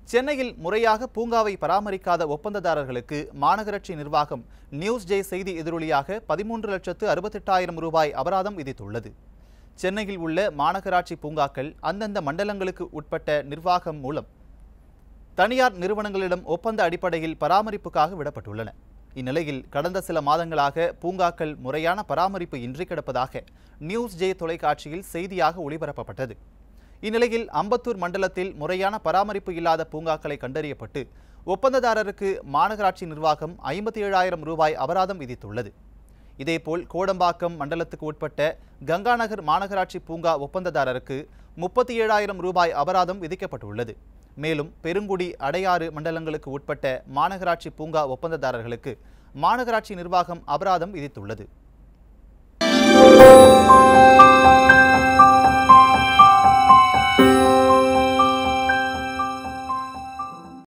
சென்னையில் முறையாக பூங்காவை பராமரிக்காத ஒப்பந்ததாரர்களுக்கு மாநகராட்சி நிர்வாகம் நியூஸ் ஜே செய்தி எதிரொலியாக பதிமூன்று லட்சத்து அறுபத்தெட்டாயிரம் ரூபாய் அபராதம் விதித்துள்ளது சென்னையில் உள்ள மாநகராட்சி பூங்காக்கள் அந்தந்த மண்டலங்களுக்கு உட்பட்ட நிர்வாகம் மூலம் தனியார் நிறுவனங்களிடம் ஒப்பந்த அடிப்படையில் பராமரிப்புக்காக விடப்பட்டுள்ளன இந்நிலையில் கடந்த சில மாதங்களாக பூங்காக்கள் முறையான பராமரிப்பு இன்றி கிடப்பதாக நியூஸ் ஜே தொலைக்காட்சியில் செய்தியாக ஒளிபரப்பப்பட்டது இந்நிலையில் அம்பத்தூர் மண்டலத்தில் முறையான பராமரிப்பு இல்லாத பூங்காக்களை கண்டறியப்பட்டு ஒப்பந்ததாரருக்கு மாநகராட்சி நிர்வாகம் ஐம்பத்தி ஏழாயிரம் ரூபாய் அபராதம் விதித்துள்ளது இதேபோல் கோடம்பாக்கம் மண்டலத்துக்கு உட்பட்ட கங்காநகர் மாநகராட்சி பூங்கா ஒப்பந்ததாரருக்கு முப்பத்தி ஏழாயிரம் ரூபாய் அபராதம் விதிக்கப்பட்டுள்ளது மேலும் பெருங்குடி அடையாறு மண்டலங்களுக்கு உட்பட்ட மாநகராட்சி பூங்கா ஒப்பந்ததாரர்களுக்கு மாநகராட்சி நிர்வாகம் அபராதம் விதித்துள்ளது